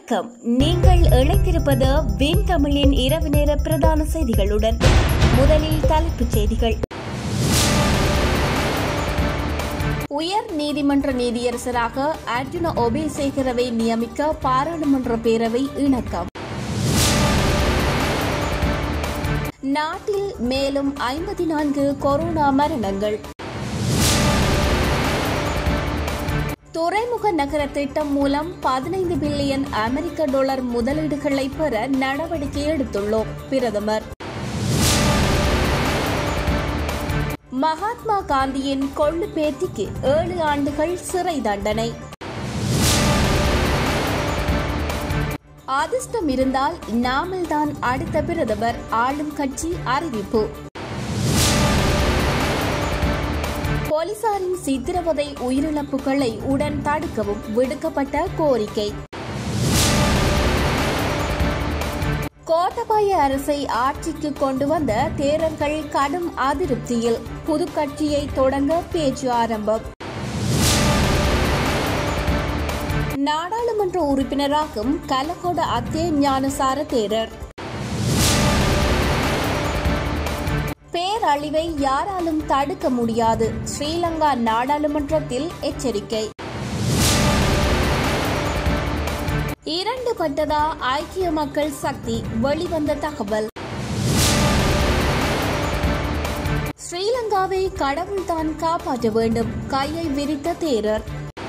வணக்கம் நீங்கள் இணைந்திருப்பது வின் தமிழின் இரவு நேர பிரதான செய்திகளுடன் முதலில் தலைப்புச் செய்திகள் உயர் நீதிமன்ற நீதியரசராக அர்ஜுன ஒபேசேகரவை நியமிக்க பாராளுமன்ற பேரவை இணக்கம் நாட்டில் மேலும் ஐம்பத்தி நான்கு கொரோனா மரணங்கள் துறைமுக நகர திட்டம் மூலம் பதினைந்து பில்லியன் அமெரிக்க டாலர் முதலீடுகளை பெற நடவடிக்கை எடுத்துள்ளோம் பிரதமர் மகாத்மா காந்தியின் கொள்ளு பேத்திக்கு ஏழு ஆண்டுகள் சிறை தண்டனை அதிர்ஷ்டம் இருந்தால் நாமல் தான் அடுத்த பிரதமர் ஆளும் கட்சி அறிவிப்பு போலீசாரின் சித்திரவதை உயிரிழப்புகளை உடன் தடுக்கவும் விடுக்கப்பட்ட கோரிக்கை கோட்டபாய அரசை ஆட்சிக்கு கொண்டு வந்த தேரர்கள் கடும் அதிருப்தியில் புது கட்சியை தொடங்க பேச்சு ஆரம்பம் நாடாளுமன்ற உறுப்பினராகும் கலகோட அத்தே ஞானசார தேரர் பேரழிவை யாராலும் தடுக்க முடியாது ஸ்ரீலங்கா நாடாளுமன்றத்தில் எச்சரிக்கை இரண்டு பட்டதா ஐக்கிய மக்கள் சக்தி வெளிவந்த தகவல் ஸ்ரீலங்காவை கடவுள்தான் காப்பாற்ற வேண்டும் கையை விரித்த தேரர்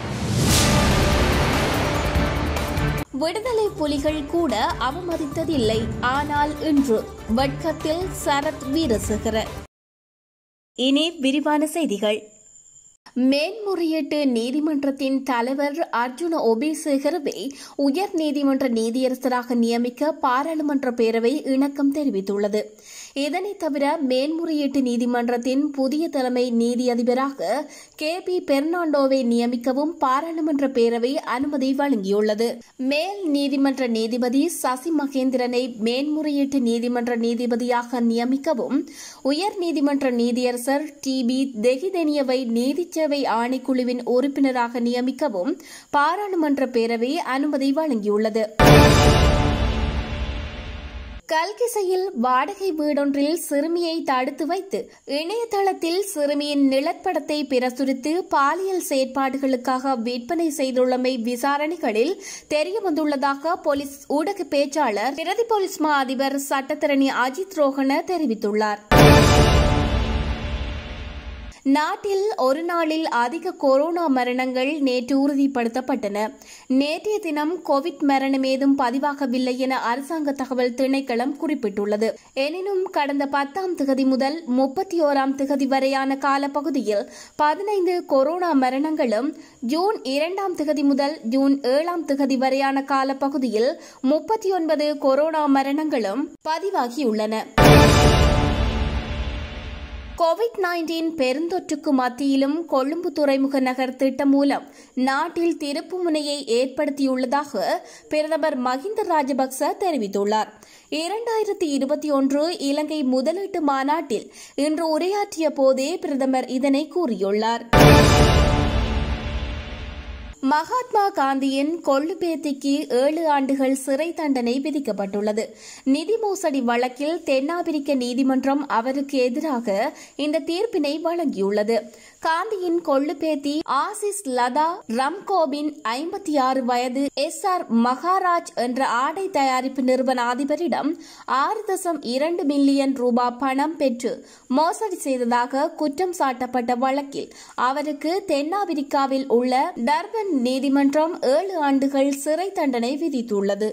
விடுதலை புலிகள் கூட அவமதித்ததில்லை ஆனால் இன்று வட்கத்தில் சரத் வீரசேகர இனி விரிவான செய்திகள் மேன்முறையீட்டு நீதிமன்றத்தின் தலைவர் அர்ஜுன ஒபேசேகரவை உயர் நீதிமன்ற நீதியரசராக நியமிக்க பாராளுமன்ற பேரவை இணக்கம் தெரிவித்துள்ளது இதனைத் தவிர மேன்முறையீட்டு நீதிமன்றத்தின் புதிய தலைமை நீதியதிபராக கே பி பெர்னாண்டோவை நியமிக்கவும் பாராளுமன்ற பேரவை அனுமதி வழங்கியுள்ளது மேல் நீதிமன்ற நீதிபதி சசி மகேந்திரனை மேன்முறையீட்டு நீதிமன்ற நீதிபதியாக நியமிக்கவும் உயர் நீதிமன்ற நீதியரசர் டி பி தெகிதெனியவை நீதிச்சேவை ஆணைக்குழுவின் உறுப்பினராக நியமிக்கவும் பாராளுமன்ற பேரவை அனுமதி வழங்கியுள்ளது கல்கிசையில் வாடகை வீடொன்றில் சிறுமியை தடுத்து வைத்து இணையதளத்தில் சிறுமியின் நிலப்படத்தை பிரசுரித்து பாலியல் செயற்பாடுகளுக்காக விற்பனை செய்துள்ளமை விசாரணைகளில் தெரியவந்துள்ளதாக போலீஸ் ஊடக பேச்சாளர் பிரதி போலீஸ் மா அதிபர் சட்டத்தரணி அஜித் ரோஹன தெரிவித்துள்ளார் நாட்டில் ஒரு நாளில் அதிக கொரோனா மரணங்கள் நேற்று உறுதிப்படுத்தப்பட்டன நேற்றைய தினம் கோவிட் மரணம் ஏதும் பதிவாகவில்லை என அரசாங்க தகவல் திணைக்களம் குறிப்பிட்டுள்ளது எனினும் கடந்த பத்தாம் திகதி முதல் முப்பத்தி ஓராம் திகதி வரையான காலப்பகுதியில் பதினைந்து கொரோனா மரணங்களும் ஜூன் இரண்டாம் திகதி முதல் ஜூன் ஏழாம் திகதி வரையான காலப்பகுதியில் முப்பத்தி ஒன்பது கொரோனா மரணங்களும் பதிவாகியுள்ளன கோவிட் நைன்டீன் பெருந்தொற்றுக்கு மத்தியிலும் கொழும்பு துறைமுக நகர் திட்டம் மூலம் நாட்டில் திருப்பு முனையை ஏற்படுத்தியுள்ளதாக பிரதமர் மஹிந்த ராஜபக்ச தெரிவித்துள்ளார் இரண்டாயிரத்தி இருபத்தி ஒன்று இலங்கை முதலீட்டு மாநாட்டில் இன்று உரையாற்றிய போதே பிரதமர் இதனை கூறியுள்ளார் மகாத்மா காந்தியின் கொள்ளுபேத்திக்கு ஏழு ஆண்டுகள் சிறை தண்டனை விதிக்கப்பட்டுள்ளது நிதி மோசடி வழக்கில் தென்னாப்பிரிக்க நீதிமன்றம் அவருக்கு எதிராக இந்த தீர்ப்பினை வழங்கியுள்ளது காந்தியின் கொள்ளுபேத்தி ஆசிஸ் லதா ரம்கோபின் ஐம்பத்தி ஆறு வயது எஸ் ஆர் மகாராஜ் என்ற ஆடை தயாரிப்பு நிறுவன அதிபரிடம் ஆறு தசம் இரண்டு மில்லியன் ரூபாய் பணம் பெற்று மோசடி செய்ததாக குற்றம் சாட்டப்பட்ட வழக்கில் அவருக்கு தென்னாப்பிரிக்காவில் உள்ள டர்பன் நீதிமன்றம் ஏழு ஆண்டுகள் சிறை தண்டனை விதித்துள்ளது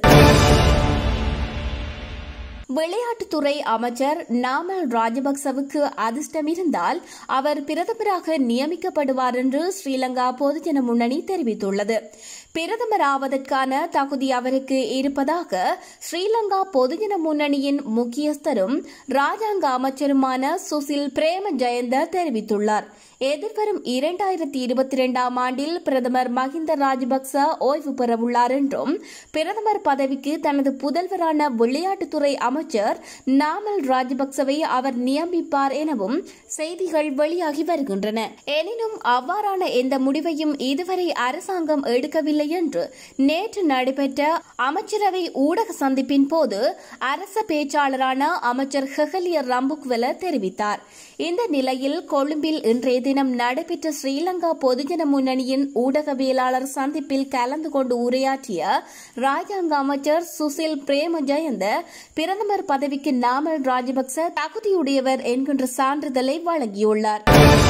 விளையாட்டுத்துறை அமைச்சர் நாமல் ராஜபக்சவுக்கு அதிர்ஷ்டம் இருந்தால் அவர் பிரதமராக நியமிக்கப்படுவார் என்று ஸ்ரீலங்கா பொதுஜன முன்னணி தெரிவித்துள்ளது பிரதமர் ஆவதற்கான தகுதி அவருக்கு இருப்பதாக ஸ்ரீலங்கா பொதுஜன முன்னணியின் முக்கியஸ்தரும் ராஜாங்க அமைச்சருமான சுசில் பிரேம ஜெயந்த தெரிவித்துள்ளார் எதிர்வரும் இரண்டாயிரத்தி இருபத்தி இரண்டாம் ஆண்டில் பிரதமர் மஹிந்த ராஜபக்ச ஓய்வு பெறவுள்ளார் என்றும் பிரதமர் பதவிக்கு தனது புதல்வரான விளையாட்டுத்துறை அமைச்சர் நாமல் ராஜபக்சவை அவர் நியமிப்பார் எனவும் செய்திகள் வெளியாகி வருகின்றன எனினும் அவ்வாறான எந்த முடிவையும் இதுவரை அரசாங்கம் எடுக்கவில்லை முடியவில்லை என்று நேற்று நடைபெற்ற அமைச்சரவை ஊடக சந்திப்பின் போது அரச பேச்சாளரான அமைச்சர் ஹெகலிய ரம்புக்வெல தெரிவித்தார் இந்த நிலையில் கொழும்பில் இன்றைய தினம் நடைபெற்ற ஸ்ரீலங்கா பொதுஜன முன்னணியின் ஊடகவியலாளர் சந்திப்பில் கலந்து கொண்டு உரையாற்றிய ராஜாங்க அமைச்சர் சுசில் பிரேம ஜெயந்த பிரதமர் பதவிக்கு நாமல் ராஜபக்ச தகுதியுடையவர் என்கின்ற சான்றிதழை வழங்கியுள்ளார்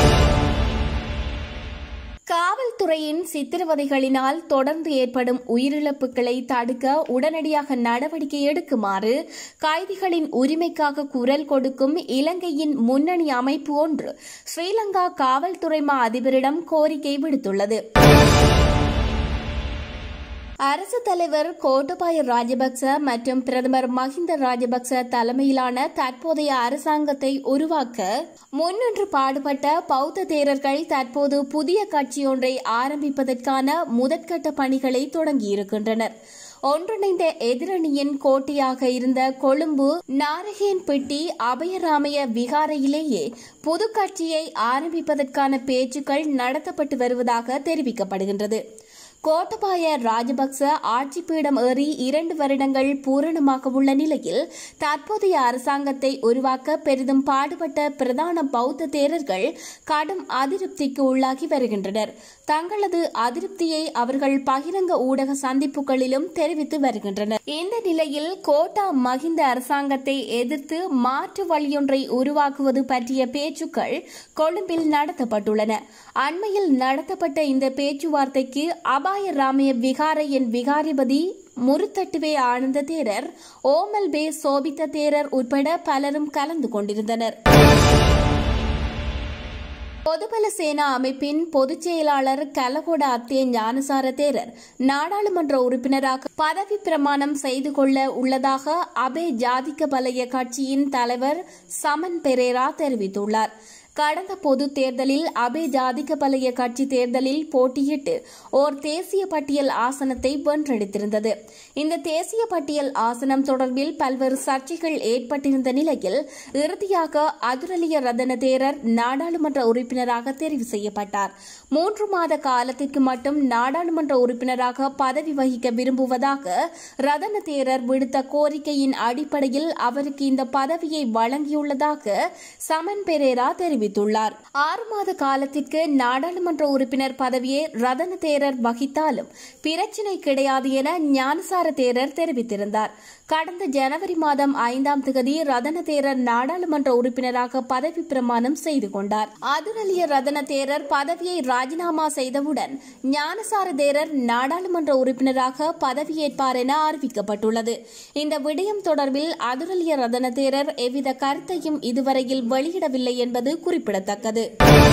காவல்துறையின் சித்திரவதைகளினால் தொடர்ந்து ஏற்படும் உயிரிழப்புகளை தடுக்க உடனடியாக நடவடிக்கை எடுக்குமாறு கைதிகளின் உரிமைக்காக குரல் கொடுக்கும் இலங்கையின் முன்னணி அமைப்பு ஒன்று ஸ்ரீலங்கா காவல்துறை மா அதிபரிடம் கோரிக்கை விடுத்துள்ளது அரசு தலைவர் கோட்டபாய ராஜபக்ச மற்றும் பிரதமர் மஹிந்த ராஜபக்ச தலைமையிலான தற்போதைய அரசாங்கத்தை உருவாக்க முன்னின்று பாடுபட்ட பௌத்த தேரர்கள் தற்போது புதிய கட்சியொன்றை ஆரம்பிப்பதற்கான முதற்கட்ட பணிகளை தொடங்கியிருக்கின்றனர் ஒன்றிணைந்த எதிரணியின் கோட்டையாக இருந்த கொழும்பு நாரகேன்பட்டி அபயராமய விகாரையிலேயே புது கட்சியை ஆரம்பிப்பதற்கான பேச்சுக்கள் நடத்தப்பட்டு வருவதாக தெரிவிக்கப்படுகின்றது கோட்டபாய ராஜபக்ச ஆட்சி பீடம் ஏறி இரண்டு வருடங்கள் பூரணமாக உள்ள நிலையில் தற்போதைய அரசாங்கத்தை உருவாக்க பெரிதும் பாடுபட்ட பிரதான பௌத்த தேரர்கள் கடும் அதிருப்திக்கு உள்ளாகி வருகின்றனர் தங்களது அதிருப்தியை அவர்கள் பகிரங்க ஊடக சந்திப்புகளிலும் தெரிவித்து வருகின்றனர் இந்த நிலையில் கோட்டா மகிந்த அரசாங்கத்தை எதிர்த்து மாற்று வழியொன்றை உருவாக்குவது பற்றிய பேச்சுக்கள் கொழும்பில் நடத்தப்பட்டுள்ளன அண்மையில் நடத்தப்பட்ட இந்த பேச்சுவார்த்தைக்கு அபாய ராமய விகாரையின் விகாரிபதி முருத்தட்டுவே ஆனந்த தேரர் ஓமல் பே சோபித்த தேரர் உட்பட பலரும் கலந்து கொண்டிருந்தனர் பொதுபல சேனா அமைப்பின் பொதுச் செயலாளர் கலகொட அத்தே ஞானசார தேரர் நாடாளுமன்ற உறுப்பினராக பதவி பிரமாணம் செய்து கொள்ள உள்ளதாக அபே ஜாதிக்க பலய கட்சியின் தலைவர் சமன் பெரேரா தெரிவித்துள்ளார் கடந்த பொது தேர்தலில் அபே ஜாதிக பலய கட்சி தேர்தலில் போட்டியிட்டு ஓர் தேசிய பட்டியல் ஆசனத்தை வென்றெடுத்திருந்தது இந்த தேசிய பட்டியல் ஆசனம் தொடர்பில் பல்வேறு சர்ச்சைகள் ஏற்பட்டிருந்த நிலையில் இறுதியாக அதுரலிய ரதன தேரர் நாடாளுமன்ற உறுப்பினராக தெரிவு செய்யப்பட்டார் மூன்று மாத காலத்திற்கு மட்டும் நாடாளுமன்ற உறுப்பினராக பதவி வகிக்க விரும்புவதாக ரதன தேரர் விடுத்த கோரிக்கையின் அடிப்படையில் அவருக்கு இந்த பதவியை வழங்கியுள்ளதாக சமன் பெரேரா தெரிவித்தார் தெரிவித்துள்ளார் ஆறு மாத காலத்திற்கு நாடாளுமன்ற உறுப்பினர் பதவியை ரதன தேரர் வகித்தாலும் பிரச்சினை கிடையாது என ஞானசார தேரர் தெரிவித்திருந்தார் கடந்த ஜனவரி மாதம் ஐந்தாம் தேதி ரதன தேரர் நாடாளுமன்ற உறுப்பினராக பதவி பிரமாணம் செய்து கொண்டார் அதுரலிய ரதன தேரர் பதவியை ராஜினாமா செய்தவுடன் ஞானசார தேரர் நாடாளுமன்ற உறுப்பினராக பதவியேற்பார் என அறிவிக்கப்பட்டுள்ளது இந்த விடயம் தொடர்பில் அதுரலிய ரதன தேரர் எவ்வித கருத்தையும் இதுவரையில் வெளியிடவில்லை என்பது குறிப்பிடத்தக்கது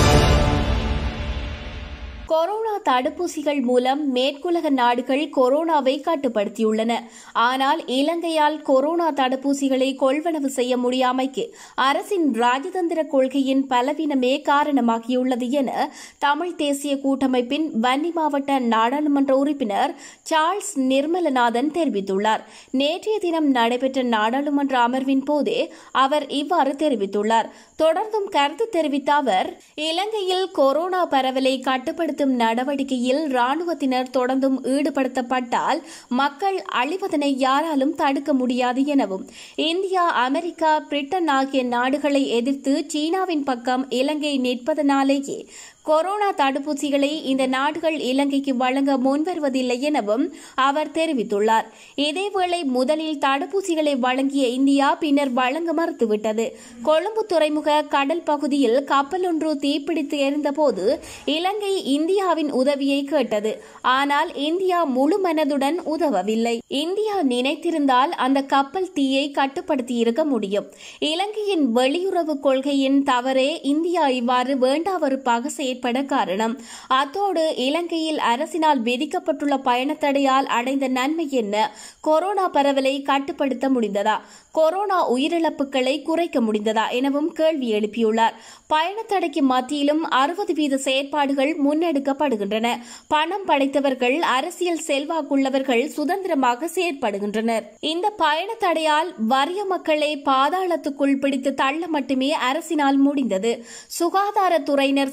கொரோனா தடுப்பூசிகள் மூலம் மேற்குலக நாடுகள் கொரோனாவை கட்டுப்படுத்தியுள்ளன ஆனால் இலங்கையால் கொரோனா தடுப்பூசிகளை கொள்வனவு செய்ய முடியாமைக்கு அரசின் ராஜதந்திர கொள்கையின் பலவீனமே காரணமாகியுள்ளது என தமிழ் தேசிய கூட்டமைப்பின் வன்னி மாவட்ட நாடாளுமன்ற உறுப்பினர் சார்ல்ஸ் நிர்மலநாதன் தெரிவித்துள்ளார் நேற்றைய தினம் நடைபெற்ற நாடாளுமன்ற அமர்வின் போதே அவர் இவ்வாறு தெரிவித்துள்ளார் தொடர்ந்தும் கருத்து தெரிவித்த அவர் இலங்கையில் கொரோனா பரவலை கட்டுப்படுத்த நடத்தும் நடவடிக்கையில் ராணுவத்தினர் தொடர்ந்தும் ஈடுபடுத்தப்பட்டால் மக்கள் அழிவதனை யாராலும் தடுக்க முடியாது எனவும் இந்தியா அமெரிக்கா பிரிட்டன் ஆகிய நாடுகளை எதிர்த்து சீனாவின் பக்கம் இலங்கை நிற்பதனாலேயே கொரோனா தடுப்பூசிகளை இந்த நாடுகள் இலங்கைக்கு வழங்க முன்வருவதில்லை எனவும் அவர் தெரிவித்துள்ளார் இதேவேளை முதலில் தடுப்பூசிகளை வழங்கிய இந்தியா பின்னர் வழங்க மறுத்துவிட்டது கொழும்பு துறைமுக கடல் பகுதியில் கப்பல் ஒன்று தீப்பிடித்து எரிந்தபோது இலங்கை இந்தியாவின் உதவியை கேட்டது ஆனால் இந்தியா முழு மனதுடன் உதவவில்லை இந்தியா நினைத்திருந்தால் அந்த கப்பல் தீயை கட்டுப்படுத்தியிருக்க முடியும் இலங்கையின் வெளியுறவு கொள்கையின் தவறே இந்தியா இவ்வாறு வேண்டாவறுப்பாக செயற்பட காரணம் அத்தோடு இலங்கையில் அரசினால் விதிக்கப்பட்டுள்ள பயணத்தடையால் அடைந்த நன்மை என்ன கொரோனா பரவலை கட்டுப்படுத்த முடிந்ததா கொரோனா உயிரிழப்புகளை குறைக்க முடிந்ததா எனவும் கேள்வி எழுப்பியுள்ளார் பயணத்தடைக்கு மத்தியிலும் அறுபது வீத செயற்பாடுகள் முன்னெடுக்கப்படுகின்றன பணம் படைத்தவர்கள் அரசியல் செல்வாக்குள்ளவர்கள் சுதந்திரமாக செயற்படுகின்றனர் இந்த பயணத்தடையால் வறிய மக்களை பாதாளத்துக்குள் பிடித்து தள்ள மட்டுமே அரசினால் முடிந்தது சுகாதாரத்துறையினர் செய்ய வேண்டிய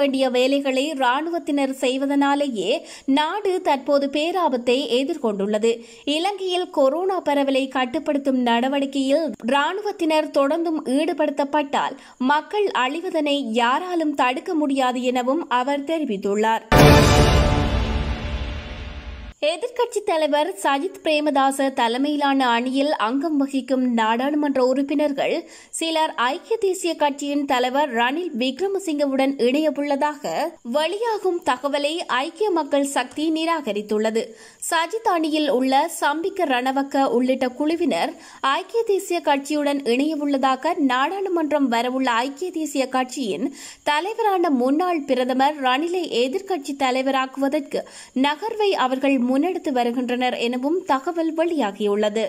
வேண்டிய வேலைகளை ராணுவத்தினர் செய்வதனாலேயே நாடு தற்போது பேராபத்தை எதிர்கொண்டுள்ளது இலங்கையில் கொரோனா பரவலை கட்டுப்படுத்தும் நடவடிக்கையில் ராணுவத்தினர் தொடர்ந்தும் ஈடுபடுத்தப்பட்டால் மக்கள் அழிவதனை யாராலும் தடுக்க முடியாது எனவும் அவர் தெரிவித்துள்ளார் எதிர்க்கட்சித் தலைவர் சஜித் பிரேமதாச தலைமையிலான அணியில் அங்கம் வகிக்கும் நாடாளுமன்ற உறுப்பினர்கள் சிலர் ஐக்கிய தேசிய கட்சியின் தலைவர் ரணில் விக்ரமசிங்கவுடன் இணையவுள்ளதாக வெளியாகும் தகவலை ஐக்கிய மக்கள் சக்தி நிராகரித்துள்ளது சஜித் அணியில் உள்ள சம்பிக்க ரணவக்க உள்ளிட்ட குழுவினர் ஐக்கிய தேசிய கட்சியுடன் இணையவுள்ளதாக நாடாளுமன்றம் வரவுள்ள ஐக்கிய தேசிய கட்சியின் தலைவரான முன்னாள் பிரதமர் ரணிலை எதிர்க்கட்சித் தலைவராக்குவதற்கு நகர்வை அவர்கள் முன்னெடுத்து வருகின்றனர் எனவும் தகவல் வெளியாகியுள்ளது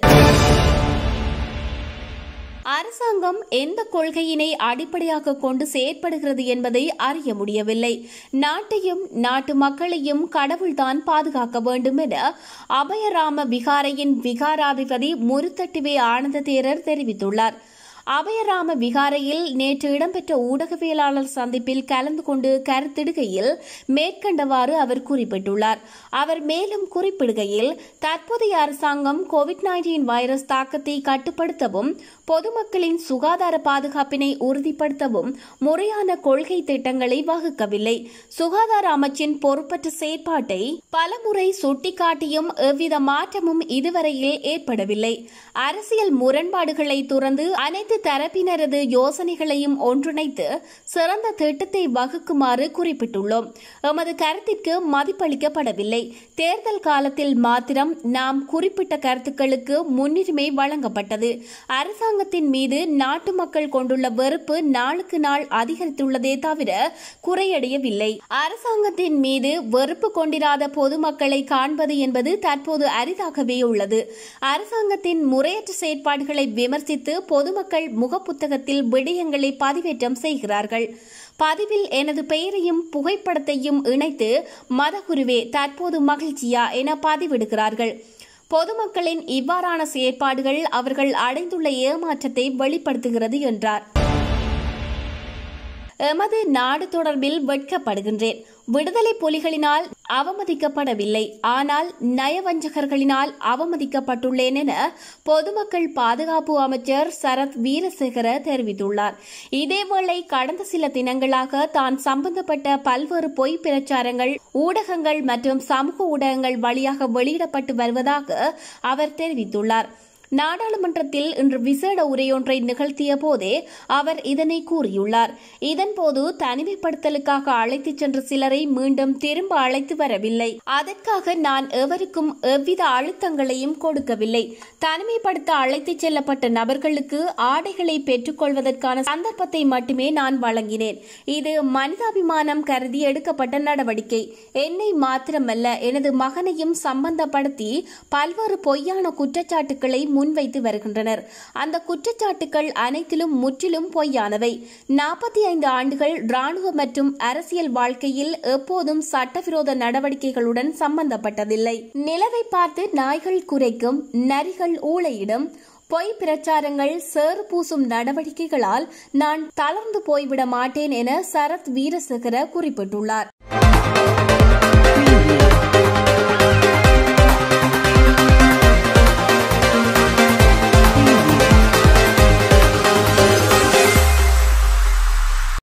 அரசாங்கம் எந்த கொள்கையினை அடிப்படையாக கொண்டு செயற்படுகிறது என்பதை அறிய முடியவில்லை நாட்டையும் நாட்டு மக்களையும் கடவுள்தான் பாதுகாக்க வேண்டும் என அபயராம விகாரையின் விகாராதிபதி முருத்தட்டுவே ஆனந்த தேரர் தெரிவித்துள்ளார் அபயராம விகாரையில் நேற்று இடம்பெற்ற ஊடகவியலாளர் சந்திப்பில் கலந்து கொண்டு கருத்திடுகையில் மேற்கண்டவாறு அவர் குறிப்பிட்டுள்ளார் அவர் மேலும் குறிப்பிடுகையில் தற்போதைய அரசாங்கம் கோவிட் நைன்டீன் வைரஸ் தாக்கத்தை கட்டுப்படுத்தவும் பொதுமக்களின் சுகாதார பாதுகாப்பினை உறுதிப்படுத்தவும் முறையான கொள்கை திட்டங்களை வகுக்கவில்லை சுகாதார அமைச்சின் பொறுப்பற்ற செயற்பாட்டை பலமுறை சுட்டிக்காட்டியும் எவ்வித மாற்றமும் இதுவரையில் ஏற்படவில்லை அரசியல் முரண்பாடுகளை துறந்து அனைத்து தரப்பினரது யோசனைகளையும் ஒன்றிணைத்து சிறந்த திட்டத்தை வகுக்குமாறு குறிப்பிட்டுள்ளோம் எமது கருத்திற்கு மதிப்பளிக்கப்படவில்லை தேர்தல் காலத்தில் மாத்திரம் நாம் குறிப்பிட்ட கருத்துக்களுக்கு முன்னுரிமை வழங்கப்பட்டது அரசாங்கத்தின் மீது நாட்டு மக்கள் கொண்டுள்ள வெறுப்பு நாளுக்கு நாள் அதிகரித்துள்ளதே தவிர குறையடையவில்லை அரசாங்கத்தின் மீது வெறுப்பு கொண்டிராத பொதுமக்களை காண்பது என்பது தற்போது அரிதாகவே உள்ளது அரசாங்கத்தின் முறையற்ற செயற்பாடுகளை விமர்சித்து பொதுமக்கள் முகப்புத்தகத்தில் விடயங்களை பதிவேற்றம் செய்கிறார்கள் பதிவில் எனது பெயரையும் புகைப்படத்தையும் இணைத்து மதகுருவே தற்போது மகிழ்ச்சியா என பதிவிடுகிறார்கள் பொதுமக்களின் இவ்வாறான செயற்பாடுகள் அவர்கள் அடைந்துள்ள ஏமாற்றத்தை வெளிப்படுத்துகிறது என்றார் எமது நாடு தொடர்பில் வெட்கப்படுகின்றேன் விடுதலை புலிகளினால் அவமதிக்கப்படவில்லை ஆனால் நயவஞ்சகர்களினால் அவமதிக்கப்பட்டுள்ளேன் என பொதுமக்கள் பாதுகாப்பு அமைச்சர் சரத் வீரசேகர தெரிவித்துள்ளார் இதேவேளை கடந்த சில தினங்களாக தான் சம்பந்தப்பட்ட பல்வேறு பொய் பிரச்சாரங்கள் ஊடகங்கள் மற்றும் சமூக ஊடகங்கள் வழியாக வெளியிடப்பட்டு வருவதாக அவர் தெரிவித்துள்ளார் நாடாளுமன்றத்தில் இன்று விசேட உரையொன்றை நிகழ்த்திய போதே அவர் இதனை கூறியுள்ளார் இதன்போது தனிமைப்படுத்தலுக்காக அழைத்துச் சென்ற சிலரை மீண்டும் திரும்ப அழைத்து வரவில்லை அதற்காக நான் எவருக்கும் எவ்வித அழுத்தங்களையும் கொடுக்கவில்லை தனிமைப்படுத்த அழைத்துச் செல்லப்பட்ட நபர்களுக்கு ஆடைகளை பெற்றுக்கொள்வதற்கான சந்தர்ப்பத்தை மட்டுமே நான் வழங்கினேன் இது மனிதாபிமானம் கருதி எடுக்கப்பட்ட நடவடிக்கை என்னை மாத்திரமல்ல எனது மகனையும் சம்பந்தப்படுத்தி பல்வேறு பொய்யான குற்றச்சாட்டுகளை முன்வைத்து வருகின்றனர் அந்த குற்றச்சாட்டுகள் அனைத்திலும் முற்றிலும் பொய்யானவை நாற்பத்தி ஐந்து ஆண்டுகள் ராணுவ மற்றும் அரசியல் வாழ்க்கையில் எப்போதும் சட்டவிரோத நடவடிக்கைகளுடன் சம்பந்தப்பட்டதில்லை நிலவை பார்த்து நாய்கள் குறைக்கும் நரிகள் ஊழையிடும் பொய் பிரச்சாரங்கள் சேறு பூசும் நடவடிக்கைகளால் நான் தளர்ந்து போய்விட மாட்டேன் என சரத் வீரசேகர குறிப்பிட்டுள்ளார்